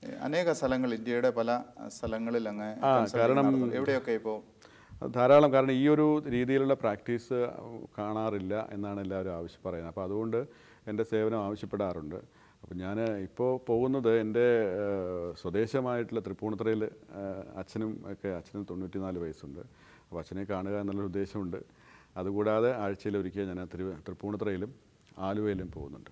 അനേക സ്ഥലങ്ങൾ ഇന്ത്യയുടെ പല സ്ഥലങ്ങളിൽ അങ്ങ് ആ, consulting കാരണം- നടത്തുന്നു. എവിടെയൊക്കെ ഇപ്പോൾ അത് ധാരാളം കാരണം ഈ ഒരു രീതിയിലുള്ള പ്രാക്ടീസ് കാണാറില്ല എന്നാണ് എല്ലാവരും ആവശ്യം പറയുന്നത് അപ്പോൾ അതുകൊണ്ട് എൻ്റെ സേവനം ആവശ്യപ്പെടാറുണ്ട് അപ്പോൾ ഞാൻ ഇപ്പോൾ പോകുന്നത് എൻ്റെ ഏഹ്, സ്വദേശമായിട്ടുള്ള തൃപ്പൂണിത്തുറയിൽ ഏഹ്, അച്ഛനും ഒക്കെ അച്ഛനും തൊണ്ണൂറ്റിനാല് വയസ്സുണ്ട് അപ്പോൾ അച്ഛനെ കാണുക എന്നുള്ളൊരു ഉദ്ദേശമുണ്ട് അതുകൂടാതെ ആഴ്ചയിൽ ഒരിക്കൽ ഞാൻ തിരു തൃപ്പൂണിത്തുറയിലും ആലുവയിലും പോകുന്നുണ്ട്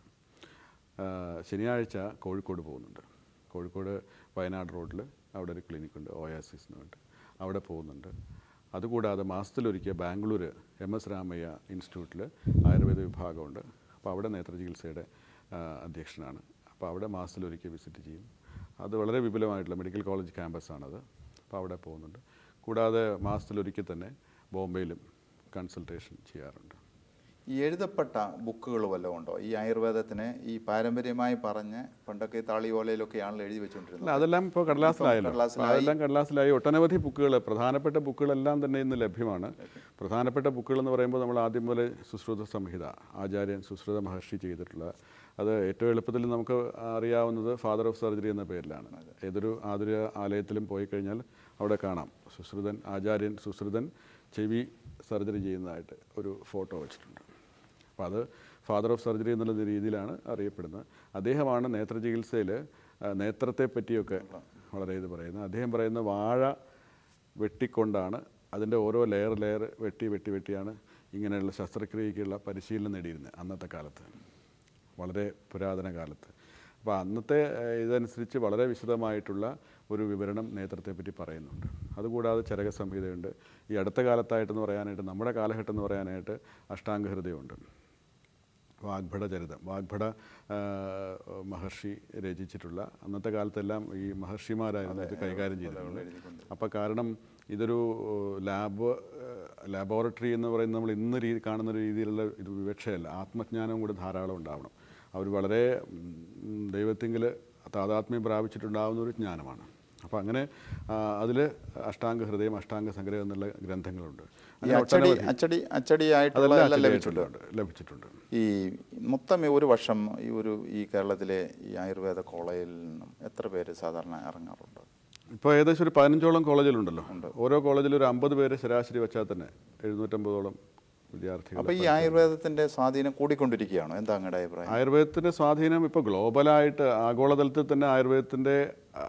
ആഹ്, ശനിയാഴ്ച കോഴിക്കോട് പോകുന്നുണ്ട് കോഴിക്കോട് വയനാട് റോഡിൽ അവിടെ ഒരു ക്ലിനിക്കുണ്ട് ഓയാസിസ് എന്ന് പറഞ്ഞിട്ട് അവിടെ പോകുന്നുണ്ട് അതുകൂടാതെ മാസത്തിലൊരിക്കൽ ബാംഗ്ലൂർ എം എസ് രാമയ്യ ഇൻസ്റ്റിറ്റ്യൂട്ടിൽ ആയുർവേദ വിഭാഗമുണ്ട് അപ്പോൾ അവിടെ നേത്രചികിത്സയുടെ ആഹ്, അധ്യക്ഷനാണ് അപ്പോൾ അവിടെ മാസത്തിലൊരിക്കൽ വിസിറ്റ് ചെയ്യും അത് വളരെ വിപുലമായിട്ടുള്ള മെഡിക്കൽ കോളേജ് ക്യാമ്പസാണത് അപ്പോൾ അവിടെ പോകുന്നുണ്ട് കൂടാതെ മാസത്തിലൊരിക്കൽ തന്നെ ബോംബെയിലും കൺസൾട്ടേഷൻ ചെയ്യാറുണ്ട് ഈ എഴുതപ്പെട്ട ബുക്കുകൾ വല്ലതും ഉണ്ടോ ഈ ആയുർവേദത്തിന് ഈ പാരമ്പര്യമായി പറഞ്ഞ് പണ്ടൊക്കെ താളിയോലയിലൊക്കെയാണല്ലോ എഴുതി അല്ല വെച്ചുകൊണ്ടിരുന്നത് അതെല്ലാം ഇപ്പോൾ കടലാസിലായല്ലോ കടലാസിലായി. അപ്പോൾ അതെല്ലാം കടലാസിലായി ഒട്ടനവധി ബുക്കുകൾ പ്രധാനപ്പെട്ട ബുക്കുകളെല്ലാം തന്നെ ഇന്ന് ലഭ്യമാണ് പ്രധാനപ്പെട്ട ബുക്കുകൾ എന്ന് പറയുമ്പോൾ നമ്മൾ ആദ്യം പോലെ സുശ്രുത സംഹിത ആചാര്യൻ സുശ്രുത മഹർഷി ചെയ്തിട്ടുള്ള അത് ഏറ്റവും എളുപ്പത്തിൽ നമുക്ക് അറിയാവുന്നത് ഫാദർ ഓഫ് സർജറി എന്ന പേരിലാണ് ഏതൊരു ആതുര ആലയത്തിലും പോയി കഴിഞ്ഞാൽ അവിടെ കാണാം സുശ്രുതൻ ആചാര്യൻ സുശ്രുതൻ ചെവി സർജറി ചെയ്യുന്നതായിട്ട് ഒരു ഫോട്ടോ വെച്ചിട്ടുണ്ട് അപ്പോൾ അത് ഫാദർ ഓഫ് സർജറി എന്നുള്ള രീതിയിലാണ് അറിയപ്പെടുന്നത് അദ്ദേഹമാണ് നേത്രചികിത്സയിൽ നേത്രത്തെ പറ്റിയൊക്കെ വളരെ ഇത് പറയുന്നത് അദ്ദേഹം പറയുന്ന വാഴ വെട്ടിക്കൊണ്ടാണ് അതിൻ്റെ ഓരോ ലെയർ ലെയർ വെട്ടി വെട്ടി വെട്ടിയാണ് ഇങ്ങനെയുള്ള ശസ്ത്രക്രിയയ്ക്കുള്ള പരിശീലനം നേടിയിരുന്നത് അന്നത്തെ കാലത്ത് വളരെ പുരാതന കാലത്ത് അപ്പോൾ അന്നത്തെ ഏഹ്, ഇതനുസരിച്ച് വളരെ വിശദമായിട്ടുള്ള ഒരു വിവരണം നേത്രത്തെപ്പറ്റി പറയുന്നുണ്ട് അതുകൂടാതെ ചരക സംഹിതയുണ്ട് ഈ അടുത്ത കാലത്തായിട്ടെന്ന് പറയാനായിട്ട് നമ്മുടെ കാലഘട്ടം എന്ന് പറയാനായിട്ട് അഷ്ടാംഗഹൃദയമുണ്ട് വാഗ്ഭട ചരിതം വാഗ്ഭട ആ, മഹർഷി രചിച്ചിട്ടുള്ള അന്നത്തെ കാലത്തെല്ലാം ഈ മഹർഷിമാരായിരുന്നു ഇത് കൈകാര്യം ചെയ്തിട്ടുള്ളത് അപ്പോൾ കാരണം ഇതൊരു ലാബ് ലാബോറട്ടറി എന്ന് പറയുന്നത് നമ്മൾ ഇന്ന് രീതി കാണുന്ന ഒരു രീതിയിലുള്ള ഇത് വിവക്ഷയല്ല ആത്മജ്ഞാനം കൂടെ ധാരാളം ഉണ്ടാവണം അവർ വളരെ ദൈവത്തിങ്കിൽ താതാത്മ്യം പ്രാപിച്ചിട്ടുണ്ടാവുന്ന ഒരു ജ്ഞാനമാണ് അപ്പോൾ അങ്ങനെ അതിൽ അഷ്ടാംഗ ഹൃദയം അഷ്ടാംഗ സംഗ്രഹം എന്നുള്ള ഗ്രന്ഥങ്ങളുണ്ട് ഈ അങ്ങനെ അച്ചടി ഒട്ടനവധി- അച്ചടി അച്ചടിയായിട്ടുള്ള അതെല്ലാം എല്ലാം ലഭിച്ചിട്ടുണ്ട് ലഭിച്ചിട്ടുണ്ട് ലഭിച്ചിട്ടുണ്ട് ഈ മൊത്തം ഈ ഒരു വർഷം ഈ ഒരു ഈ കേരളത്തിലെ ഈ ആയുർവേദ കോളേജിൽ നിന്നും എത്ര പേര് സാധാരണ ഇറങ്ങാറുണ്ട് ഇപ്പോൾ ഏകദേശം ഒരു പതിനഞ്ചോളം കോളേജിലുണ്ടല്ലോ ഓരോ കോളേജിൽ ഒരു അമ്പത് പേര് ശരാശരി വെച്ചാൽ തന്നെ എഴുന്നൂറ്റമ്പതോളം വിദ്യാർത്ഥികൾ അപ്പോൾ ഈ ആയുർവേദത്തിന്റെ സ്വാധീനം കൂടിക്കൊണ്ടിരിക്കുകയാണോ എന്താ അങ്ങയുടെ അഭിപ്രായം ആയുർവേദത്തിൻ്റെ സ്വാധീനം ഇപ്പോൾ ഗ്ലോബലായിട്ട് ആഗോളതലത്തിൽ തന്നെ ആയുർവേദത്തിൻ്റെ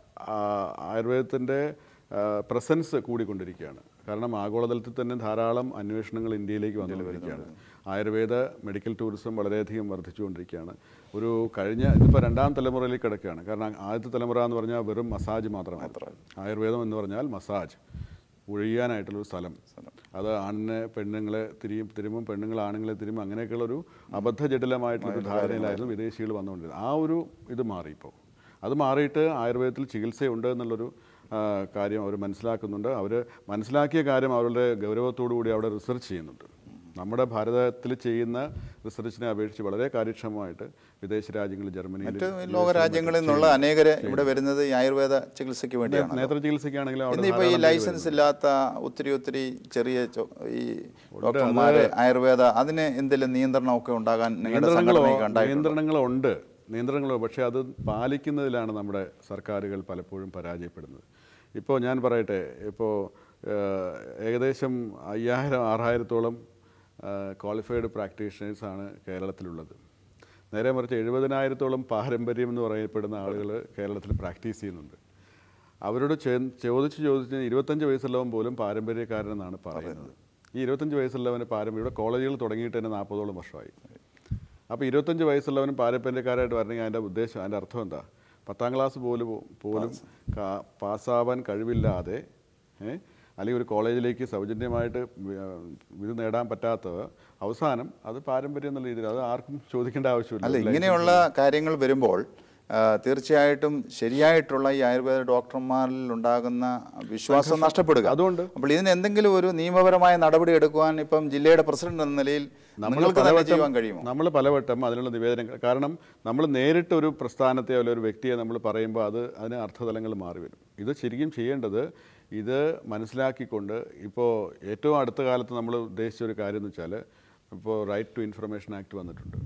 ആയുർവേദത്തിൻ്റെ പ്രസൻസ് കൂടിക്കൊണ്ടിരിക്കുകയാണ് കാരണം ആഗോളതലത്തിൽ തന്നെ ധാരാളം അന്വേഷണങ്ങൾ ഇന്ത്യയിലേക്ക് വന്നുകൊണ്ടിരിക്കുകയാണ് ആയുർവേദ മെഡിക്കൽ ടൂറിസം വളരെയധികം വർദ്ധിച്ചുകൊണ്ടിരിക്കുകയാണ് ഒരു കഴിഞ്ഞ ഇതിപ്പോൾ രണ്ടാം തലമുറയിലേക്ക് കിടക്കുകയാണ് കാരണം ആദ്യത്തെ തലമുറ എന്ന് പറഞ്ഞാൽ വെറും മസാജ് മാത്രമാണ് ആയുർവേദം എന്ന് പറഞ്ഞാൽ മസാജ് ഒഴിയാനായിട്ടുള്ളൊരു സ്ഥലം അത് ആണിനെ പെണ്ണുങ്ങളെ തിരിയും തിരുമ്പും പെണ്ണുങ്ങൾ ആണുങ്ങളെ തിരുമ്പും അങ്ങനെയൊക്കെയുള്ളൊരു അബദ്ധജടിലമായിട്ടുള്ളൊരു ധാരണയിലായിരുന്നു വിദേശികൾ വന്നുകൊണ്ടിരുന്നത് ആ ഒരു ഇത് മാറി ഇപ്പോൾ അത് മാറിയിട്ട് ആയുർവേദത്തിൽ ചികിത്സയുണ്ട് എന്നുള്ളൊരു ആ, കാര്യം അവർ മനസ്സിലാക്കുന്നുണ്ട് അവർ മനസ്സിലാക്കിയ കാര്യം അവരുടെ ഗൗരവത്തോടു കൂടി അവിടെ റിസർച്ച് ചെയ്യുന്നുണ്ട് നമ്മുടെ ഭാരതത്തിൽ ചെയ്യുന്ന റിസർച്ചിനെ അപേക്ഷിച്ച് വളരെ കാര്യക്ഷമമായിട്ട് വിദേശ രാജ്യങ്ങൾ ജർമ്മനിയിൽ മറ്റ് ലോക രാജ്യങ്ങളിൽ നിന്നുള്ള അനേകര് ഇവിടെ വരുന്നത് ഈ ആയുർവേദ ചികിത്സയ്ക്ക് വേണ്ടിയാണ് നേത്ര ചികിത്സയ്ക്കാണെങ്കിലും അവിടെ ഇന്നിപ്പോ ഈ ധാരാളം ലൈസൻസ് ഇല്ലാത്ത ഒത്തിരി ഒത്തിരി ചെറിയ ചോ- ഈ ഡോക്ടർമാര് ആയുർവേദ അതിന് എന്തെങ്കിലും നിയന്ത്രണമൊക്കെ ഉണ്ടാകാൻ നിങ്ങളുടെ നിയന്ത്രണങ്ങളോ സംഘടനയ്ക്ക് ഉണ്ടായിട്ടുണ്ടോ നിയന്ത്രണങ്ങളുണ്ട് നിയന്ത്രണങ്ങളോ പക്ഷേ അത് പാലിക്കുന്നതിലാണ് നമ്മുടെ സർക്കാരുകൾ പലപ്പോഴും പരാജയപ്പെടുന്നത് ഇപ്പോൾ ഞാൻ പറയട്ടെ ഇപ്പോൾ ഏഹ്, ഏകദേശം അയ്യായിരം ആറായിരത്തോളം ക്വാളിഫൈഡ് പ്രാക്ടീഷണേഴ്സാണ് കേരളത്തിലുള്ളത് നേരെ മറിച്ച് എഴുപതിനായിരത്തോളം പാരമ്പര്യം എന്ന് പറയപ്പെടുന്ന ആളുകൾ കേരളത്തിൽ പ്രാക്ടീസ് ചെയ്യുന്നുണ്ട് അവരോട് ചെ- ചോദിച്ച് ചോദിച്ച് ഇരുപത്തഞ്ച് വയസ്സുള്ളവൻ പോലും പാരമ്പര്യക്കാരനെന്നാണ് പറയുന്നത് ഈ ഇരുപത്തഞ്ച് വയസ്സുള്ളവന് പാരമ്പര്യം ഇവിടെ കോളേജുകൾ തുടങ്ങിയിട്ട് തന്നെ നാൽപ്പതോളം വർഷമായി അപ്പോൾ ഇരുപത്തഞ്ച് വയസ്സുള്ളവനും പാരമ്പര്യക്കാരായിട്ട് വരണമെങ്കിൽ അതിൻ്റെ ഉദ്ദേശം അതിൻ്റെ അർത്ഥം എന്താ പത്താം ക്ലാസ് പോലും പോലും കാ- പാസ്സാവാൻ കഴിവില്ലാതെ ഏ, അല്ലെങ്കിൽ ഒരു കോളേജിലേക്ക് സൗജന്യമായിട്ട് വി- ഇത് നേടാൻ പറ്റാത്തവ അവസാനം അത് പാരമ്പര്യം എന്നുള്ള രീതിയിൽ അത് ആർക്കും ചോദിക്കേണ്ട ആവശ്യമില്ല അല്ല ഇങ്ങനെയുള്ള കാര്യങ്ങൾ വരുമ്പോൾ ആ, തീർച്ചയായിട്ടും ശരിയായിട്ടുള്ള ഈ ആയുർവേദ ഡോക്ടർമാരിൽ ഉണ്ടാകുന്ന വിശ്വാസം നഷ്ടപ്പെടുക അതുകൊണ്ട് അപ്പോൾ ഇതിന് എന്തെങ്കിലും ഒരു നിയമപരമായ നടപടി എടുക്കുവാൻ ഇപ്പം ജില്ലയുടെ പ്രസിഡന്റ് എന്ന നിലയിൽ നിങ്ങൾക്ക് തന്നെ ചെയ്യുവാൻ കഴിയുമോ നമ്മൾ പലവട്ടം അതിനുള്ള നിവേദനങ്ങൾ കാരണം നമ്മൾ നേരിട്ട് ഒരു പ്രസ്ഥാനത്തെ അല്ലെങ്കിൽ ഒരു വ്യക്തിയെ നമ്മൾ പറയുമ്പോൾ അത് അതിന് അർത്ഥതലങ്ങൾ മാറി വരും ഇത് ശരിക്കും ചെയ്യേണ്ടത് ഇത് മനസ്സിലാക്കിക്കൊണ്ട് ഇപ്പോൾ ഏറ്റവും അടുത്ത കാലത്ത് നമ്മൾ ഉദ്ദേശിച്ച ഒരു കാര്യം എന്ന് വെച്ചാൽ ഇപ്പോൾ റൈറ്റ് ടു ഇൻഫർമേഷൻ ആക്ട് വന്നിട്ടുണ്ട്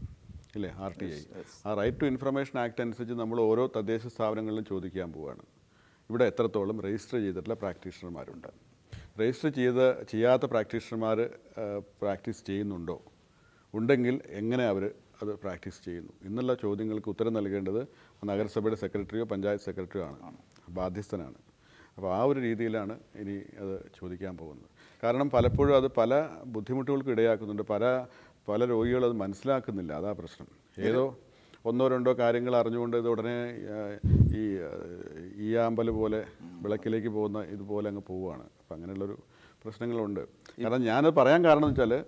ഇല്ലേ ആർ ടി ഐ ആ റൈറ്റ് ടു ഇൻഫർമേഷൻ ആക്ട് അനുസരിച്ച് നമ്മൾ ഓരോ തദ്ദേശ സ്ഥാപനങ്ങളിലും ചോദിക്കാൻ പോവുകയാണ് ഇവിടെ എത്രത്തോളം രജിസ്റ്റർ ചെയ്തിട്ടുള്ള പ്രാക്ടീഷണർമാരുണ്ട് രജിസ്റ്റർ ചെയ്ത് ചെയ്യാത്ത പ്രാക്ടീഷണർമാർ പ്രാക്ടീസ് ചെയ്യുന്നുണ്ടോ ഉണ്ടെങ്കിൽ എങ്ങനെ അവർ അത് പ്രാക്ടീസ് ചെയ്യുന്നു എന്നുള്ള ചോദ്യങ്ങൾക്ക് ഉത്തരം നൽകേണ്ടത് നഗരസഭയുടെ സെക്രട്ടറിയോ പഞ്ചായത്ത് സെക്രട്ടറിയോ ആണ് ബാധ്യസ്ഥനാണ് അപ്പോൾ ആ ഒരു രീതിയിലാണ് ഇനി അത് ചോദിക്കാൻ പോകുന്നത് കാരണം പലപ്പോഴും അത് പല ബുദ്ധിമുട്ടുകൾക്ക് ഇടയാക്കുന്നുണ്ട് പല പല രോഗികളും അത് മനസ്സിലാക്കുന്നില്ല അതാ പ്രശ്നം ഏതോ ഒന്നോ രണ്ടോ കാര്യങ്ങൾ അറിഞ്ഞുകൊണ്ട് ഇത് ഉടനെ ആ, ഈ ആ, ഈ ആമ്പൽ പോലെ വിളക്കിലേക്ക് പോകുന്ന ഇതുപോലെ അങ്ങ് പോവുകയാണ് അപ്പം അങ്ങനെയുള്ളൊരു പ്രശ്നങ്ങളുണ്ട് കാരണം ഞാനത് പറയാൻ കാരണം എന്ന് വെച്ചാൽ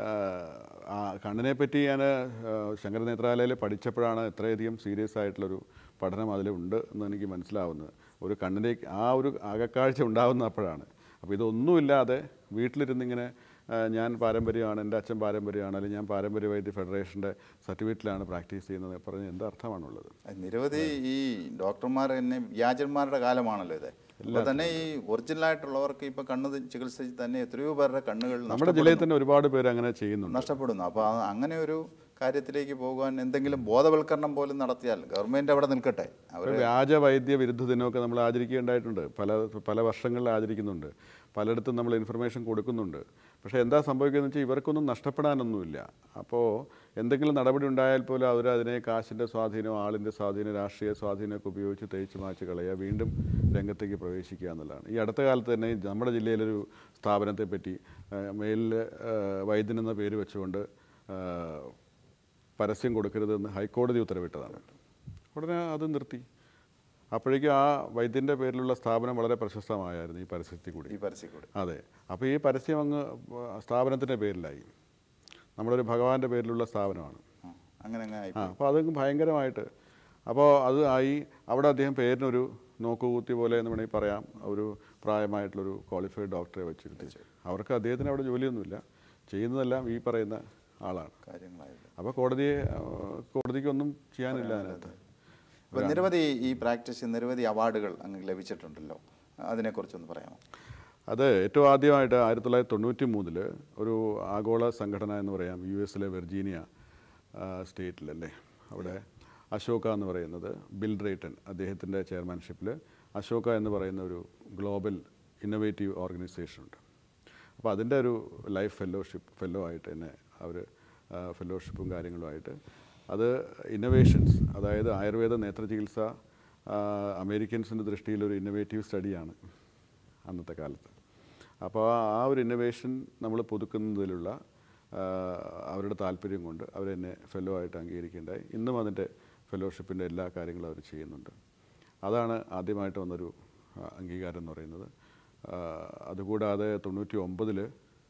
ആ കണ്ണിനെ പറ്റി ഞാൻ ശങ്കര നേത്രാലയയിൽ പഠിച്ചപ്പോഴാണ് ഇത്രയധികം സീരിയസ് ആയിട്ടുള്ളൊരു പഠനം അതിലുണ്ട് എന്ന് എനിക്ക് മനസ്സിലാവുന്നത് ഒരു കണ്ണിലേക്ക് ആ ഒരു അകക്കാഴ്ച ഉണ്ടാവുന്ന അപ്പോഴാണ് അപ്പോൾ ഇതൊന്നുമില്ലാതെ വീട്ടിലിരുന്നിങ്ങനെ ആ, ഞാൻ പാരമ്പര്യമാണ് എൻ്റെ അച്ഛൻ പാരമ്പര്യമാണ് അല്ലെങ്കിൽ ഞാൻ പാരമ്പര്യ വൈദ്യ ഫെഡറേഷൻ്റെ സർട്ടിഫിക്കറ്റിലാണ് പ്രാക്ടീസ് ചെയ്യുന്നത് പറഞ്ഞ് എന്ത് അർത്ഥമാണുള്ളത് നിരവധി ഈ ഡോക്ടർമാർ തന്നെ വ്യാജന്മാരുടെ കാലമാണല്ലോ ഇത് അപ്പോൾ തന്നെ ഈ ഒറിജിനൽ ആയിട്ടുള്ളവർക്ക് ഇപ്പൊ കണ്ണ് ചികിത്സിച്ച് തന്നെ എത്രയോ പേരുടെ കണ്ണുകൾ നമ്മുടെ ജില്ലയിൽ തന്നെ ഒരുപാട് പേര് അങ്ങനെ ചെയ്യുന്നുണ്ട് നഷ്ടപ്പെടുന്നു അപ്പോൾ അങ്ങനെ ഒരു കാര്യത്തിലേക്ക് പോകാൻ എന്തെങ്കിലും ബോധവൽക്കരണം പോലും നടത്തിയാൽ ഗവൺമെന്റ് അവിടെ നിൽക്കട്ടെ അവർ ഒരു വ്യാജ വൈദ്യ വിരുദ്ധ ദിനമൊക്കെ നമ്മൾ ആചരിക്കേണ്ടതായിട്ടുണ്ട് പല പല വർഷങ്ങളിൽ ആചരിക്കുന്നുണ്ട് പലയിടത്തും നമ്മൾ ഇൻഫർമേഷൻ കൊടുക്കുന്നുണ്ട് പക്ഷേ എന്താ സംഭവിക്കുന്നത് വെച്ചാൽ ഇവർക്കൊന്നും നഷ്ടപ്പെടാനൊന്നുമില്ല അപ്പോൾ എന്തെങ്കിലും നടപടി ഉണ്ടായാൽ പോലും അവർ അതിനെ കാശിൻ്റെ സ്വാധീനം ആളിൻ്റെ സ്വാധീനം രാഷ്ട്രീയ സ്വാധീനമൊക്കെ ഉപയോഗിച്ച് തേച്ച് മാച്ച് കളയുക വീണ്ടും രംഗത്തേക്ക് പ്രവേശിക്കുക എന്നുള്ളതാണ് ഈ അടുത്ത കാലത്ത് തന്നെ നമ്മുടെ ജില്ലയിലൊരു സ്ഥാപനത്തെ പറ്റി മേലിൽ വൈദ്യൻ എന്ന പേര് വെച്ചുകൊണ്ട് ആ, പരസ്യം കൊടുക്കരുതെന്ന് ഹൈക്കോടതി ഉത്തരവിട്ടതാണ് ഉടനെ അത് നിർത്തി അപ്പോഴേക്കും ആ വൈദ്യൻ്റെ പേരിലുള്ള സ്ഥാപനം വളരെ പ്രശസ്തമായിരുന്നു ഈ പരസ്യത്തിൽ കൂടി ഈ പരസ്യക്കൂടി അതെ അപ്പോൾ ഈ പരസ്യം അങ്ങ് സ്ഥാപനത്തിൻ്റെ പേരിലായി നമ്മളൊരു ഭഗവാന്റെ പേരിലുള്ള സ്ഥാപനമാണ് ആ, അങ്ങനെ അങ്ങനെ ആയി ആ അപ്പോൾ അതങ്ങ് ഭയങ്കരമായിട്ട് അപ്പോൾ അത് ആയി അവിടെ അദ്ദേഹം പേരിനൊരു നോക്കുകൂത്തി പോലെ എന്ന് വേണമെങ്കിൽ പറയാം ഒരു പ്രായമായിട്ടുള്ളൊരു ക്വാളിഫൈഡ് ഡോക്ടറെ വെച്ചിരുത്തിച്ച് അവർക്ക് അദ്ദേഹത്തിന് അവിടെ ജോലിയൊന്നുമില്ല ചെയ്യുന്നതെല്ലാം ഈ പറയുന്ന ആളാണ് കാര്യങ്ങളായിരുന്നു അപ്പോൾ കോടതിയെ ആ, കോടതിക്കൊന്നും ചെയ്യാനില്ല അതിനകത്ത് അപ്പോൾ നിരവധി ഈ പ്രാക്ടീസ് നിരവധി അവാർഡുകൾ അങ്ങ് ലഭിച്ചിട്ടുണ്ടല്ലോ അതിനെക്കുറിച്ചൊന്ന് പറയാമോ അത് ഏറ്റവും ആദ്യമായിട്ട് ആയിരത്തി തൊള്ളായിരത്തി തൊണ്ണൂറ്റി മൂന്നിൽ ഒരു ആഗോള സംഘടന എന്ന് പറയാം യു എസിലെ വെർജീനിയ ആ, സ്റ്റേറ്റിലല്ലേ അവിടെ അശോക എന്ന് പറയുന്നത് ബിൽ ഡ്രേറ്റൺ അദ്ദേഹത്തിൻ്റെ ചെയർമാൻഷിപ്പിൽ അശോക എന്ന് പറയുന്ന ഒരു ഗ്ലോബൽ ഇന്നൊവേറ്റീവ് ഓർഗനൈസേഷൻ ഉണ്ട് അപ്പോൾ അതിൻ്റെ ഒരു ലൈഫ് ഫെലോഷിപ്പ് ഫെല്ലോ ആയിട്ട് തന്നെ അവർ ഫെലോഷിപ്പും കാര്യങ്ങളുമായിട്ട് അത് ഇന്നൊവേഷൻസ് അതായത് ആയുർവേദ നേത്ര ചികിത്സ ആ, അമേരിക്കൻസിൻ്റെ ദൃഷ്ടിയിൽ ഒരു ഇന്നൊവേറ്റീവ് സ്റ്റഡിയാണ് അന്നത്തെ കാലത്ത് അപ്പോൾ ആ ഒരു ഇന്നൊവേഷൻ നമ്മൾ പുതുക്കുന്നതിലുള്ള ആ, അവരുടെ താല്പര്യം കൊണ്ട് അവരെന്നെ ഫെല്ലോ ആയിട്ട് അംഗീകരിക്കേണ്ടായി ഇന്നും അതിൻ്റെ ഫെലോഷിപ്പിൻ്റെ എല്ലാ കാര്യങ്ങളും അവർ ചെയ്യുന്നുണ്ട് അതാണ് ആദ്യമായിട്ട് വന്നൊരു ആ, അംഗീകാരം എന്ന് പറയുന്നത് ആ, അതുകൂടാതെ തൊണ്ണൂറ്റി ഒമ്പതിൽ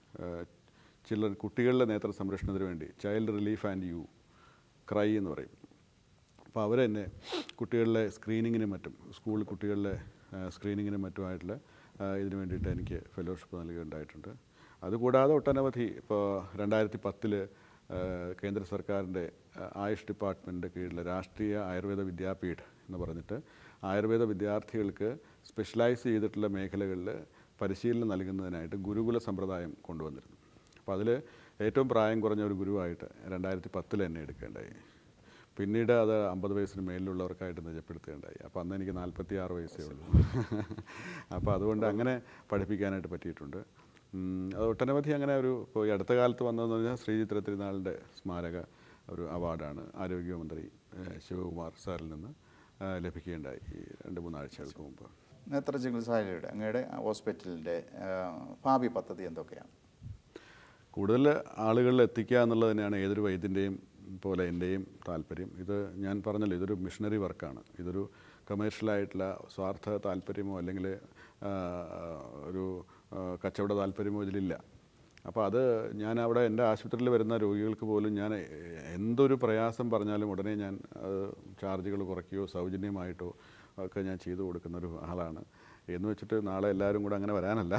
ചില കുട്ടികളുടെ നേത്ര സംരക്ഷണത്തിന് വേണ്ടി child relief and you cry എന്ന് പറയും അപ്പോൾ അവർ തന്നെ കുട്ടികളിലെ സ്ക്രീനിങ്ങിനും മറ്റും സ്കൂൾ കുട്ടികളിലെ ആ, സ്ക്രീനിങ്ങിനും മറ്റുമായിട്ടുള്ള ആ, ഇതിന് വേണ്ടിയിട്ട് എനിക്ക് ഫെലോഷിപ്പ് നൽകുകയുണ്ടായിട്ടുണ്ട് അതുകൂടാതെ ഒട്ടനവധി ഇപ്പോൾ രണ്ടായിരത്തി പത്തിൽ കേന്ദ്ര സർക്കാരിൻ്റെ ആ, ആയുഷ് ഡിപ്പാർട്ട്മെൻറ്റിൻ്റെ കീഴിൽ രാഷ്ട്രീയ ആയുർവേദ വിദ്യാപീഠ് എന്ന് പറഞ്ഞിട്ട് ആയുർവേദ വിദ്യാർത്ഥികൾക്ക് സ്പെഷ്യലൈസ് ചെയ്തിട്ടുള്ള മേഖലകളിൽ പരിശീലനം നൽകുന്നതിനായിട്ട് ഗുരുകുല സമ്പ്രദായം കൊണ്ടുവന്നിരുന്നു അപ്പോൾ അതിൽ ഏറ്റവും പ്രായം കുറഞ്ഞ ഒരു ഗുരുവായിട്ട് രണ്ടായിരത്തി പത്തിൽ എന്നെ എടുക്കേണ്ടായി പിന്നീട് അത് അമ്പത് വയസ്സിന് മേലിലുള്ളവർക്കായിട്ട് നിജപ്പെടുത്തുകയുണ്ടായി അപ്പോൾ അന്ന് എനിക്ക് നാൽപ്പത്തി ആറ് വയസ്സേ ഉള്ളൂ അപ്പോൾ അതുകൊണ്ട് അങ്ങനെ പഠിപ്പിക്കാനായിട്ട് പറ്റിയിട്ടുണ്ട് ഉം, അത് ഒട്ടനവധി അങ്ങനെ ഒരു ഇപ്പോൾ ഈ അടുത്ത കാലത്ത് വന്നതെന്ന് പറഞ്ഞാൽ ശ്രീചിത്ര തിരുനാളിൻ്റെ സ്മാരക ഒരു അവാർഡാണ് ആരോഗ്യമന്ത്രി ഏഹ്, ശിവകുമാർ സാറിൽ നിന്ന് ആ, ലഭിക്കുകയുണ്ടായി ഈ രണ്ട് മൂന്നാഴ്ചകൾക്ക് മുമ്പ് നേത്ര ചികിത്സാലയയുടെ അങ്ങയുടെ ഹോസ്പിറ്റലിൻ്റെ ആ, ഭാവി പദ്ധതി എന്തൊക്കെയാണ് കൂടുതൽ ആളുകളിൽ എത്തിക്കുക എന്നുള്ളത് തന്നെയാണ് ഏതൊരു വൈദ്യൻ്റെയും പോലെ എൻ്റെയും താല്പര്യം ഇത് ഞാൻ പറഞ്ഞല്ലോ ഇതൊരു മിഷണറി വർക്കാണ് ഇതൊരു കമേഴ്ഷ്യലായിട്ടുള്ള സ്വാർത്ഥ താല്പര്യമോ അല്ലെങ്കിൽ ആ, ഒരു ആ, കച്ചവട താല്പര്യമോ ഇതിലില്ല അപ്പോൾ അത് ഞാൻ അവിടെ എൻ്റെ ആശുപത്രിയിൽ വരുന്ന രോഗികൾക്ക് പോലും ഞാൻ എന്തൊരു പ്രയാസം പറഞ്ഞാലും ഉടനെ ഞാൻ അത് ചാർജുകൾ കുറയ്ക്കുകയോ സൗജന്യമായിട്ടോ ഒക്കെ ഞാൻ ചെയ്തു കൊടുക്കുന്ന ഒരു ആളാണ് എന്ന് വെച്ചിട്ട് നാളെ എല്ലാവരും കൂടെ അങ്ങനെ വരാനല്ല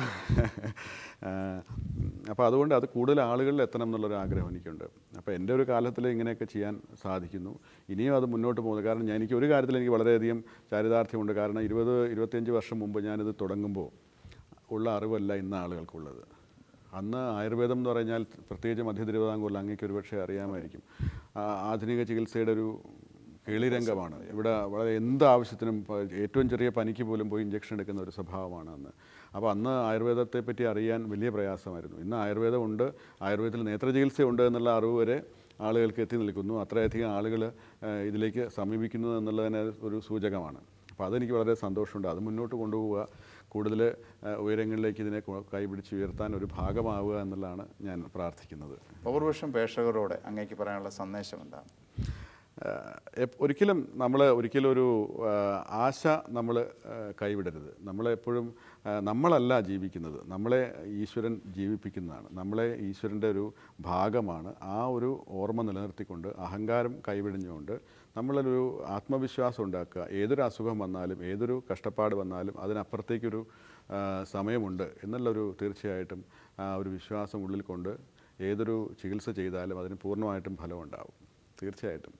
അപ്പോൾ അതുകൊണ്ട് അത് കൂടുതൽ ആളുകളിൽ എത്തണം എന്നുള്ളൊരു ആഗ്രഹം എനിക്കുണ്ട് അപ്പോൾ എൻ്റെ ഒരു കാലത്തിൽ ഇങ്ങനെയൊക്കെ ചെയ്യാൻ സാധിക്കുന്നു ഇനിയും അത് മുന്നോട്ട് പോകുന്നു കാരണം ഞാൻ എനിക്ക് ഒരു കാര്യത്തിൽ എനിക്ക് വളരെയധികം ചാരിതാർത്ഥ്യമുണ്ട് കാരണം ഇരുപത് ഇരുപത്തിയഞ്ച് വർഷം മുമ്പ് ഞാനിത് തുടങ്ങുമ്പോൾ ഉള്ള അറിവല്ല ഇന്ന് ആളുകൾക്കുള്ളത് അന്ന് ആയുർവേദം എന്ന് പറഞ്ഞാൽ പ്രത്യേകിച്ച് മധ്യ തിരുവിതാംകൂറിൽ അങ്ങേക്ക് ഒരുപക്ഷെ അറിയാമായിരിക്കും ആ, ആധുനിക ചികിത്സയുടെ ഒരു കേളിരംഗമാണ് ഇവിടെ വളരെ എന്ത് ആവശ്യത്തിനും പ- ഏറ്റവും ചെറിയ പനിക്ക് പോലും പോയി ഇഞ്ചക്ഷൻ എടുക്കുന്ന ഒരു സ്വഭാവമാണ് അന്ന് അപ്പോൾ അന്ന് ആയുർവേദത്തെ പറ്റി അറിയാൻ വലിയ പ്രയാസമായിരുന്നു ഇന്ന് ആയുർവേദം ഉണ്ട് ആയുർവേദത്തിൽ നേത്രചികിത്സ ഉണ്ട് എന്നുള്ള അറിവ് വരെ ആളുകൾക്ക് എത്തി നിൽക്കുന്നു അത്രയധികം ആളുകൾ ഇതിലേക്ക് സമീപിക്കുന്നു എന്നുള്ളതിന് ഒരു സൂചകമാണ് അപ്പോൾ അതെനിക്ക് വളരെ സന്തോഷമുണ്ട് അത് മുന്നോട്ട് കൊണ്ടുപോവുക കൂടുതൽ ഉയരങ്ങളിലേക്ക് ഇതിനെ കൊ- കൈപിടിച്ച് ഉയർത്താൻ ഒരു ഭാഗമാവുക എന്നുള്ളതാണ് ഞാൻ പ്രാർത്ഥിക്കുന്നത് പൗർവിഷം പ്രേക്ഷകരോട് അങ്ങേക്ക് പറയാനുള്ള സന്ദേശം എന്താണ് ആഹ് എപ്- ഒരിക്കലും നമ്മൾ ഒരിക്കലും ഒരു ആഹ് ആശ നമ്മൾ കൈവിടരുത് നമ്മളെപ്പോഴും ആഹ് നമ്മളല്ല ജീവിക്കുന്നത് നമ്മളെ ഈശ്വരൻ ജീവിപ്പിക്കുന്നതാണ് നമ്മളെ ഈശ്വരൻ്റെ ഒരു ഭാഗമാണ് ആ ഒരു ഓർമ്മ നിലനിർത്തിക്കൊണ്ട് അഹങ്കാരം കൈവിടിഞ്ഞുകൊണ്ട് നമ്മളൊരു ആത്മവിശ്വാസം ഉണ്ടാക്കുക ഏതൊരു അസുഖം വന്നാലും ഏതൊരു കഷ്ടപ്പാട് വന്നാലും അതിനപ്പുറത്തേക്കൊരു ആഹ് സമയമുണ്ട് എന്നുള്ളൊരു തീർച്ചയായിട്ടും ആ ഒരു വിശ്വാസം ഉള്ളിൽ കൊണ്ട് ഏതൊരു ചികിത്സ ചെയ്താലും അതിന് പൂർണ്ണമായിട്ടും ഫലമുണ്ടാവും തീർച്ചയായിട്ടും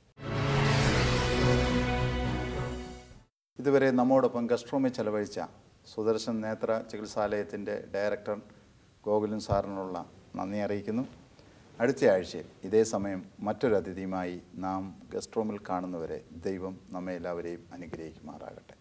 ഇതുവരെ നമ്മോടൊപ്പം ഗസ്ട്രോമി ചെലവഴിച്ച സുദർശൻ നേത്ര ചികിത്സാലയത്തിൻ്റെ ഡയറക്ടർ ഗോകുലൻ സാറിനുള്ള നന്ദി അറിയിക്കുന്നു അടുത്ത ആഴ്ചയിൽ ഇതേ സമയം മറ്റൊരു അതിഥിയുമായി നാം ഗസ്ട്രോമിൽ കാണുന്നവരെ ദൈവം നമ്മെ എല്ലാവരെയും അനുഗ്രഹിക്കുമാറാകട്ടെ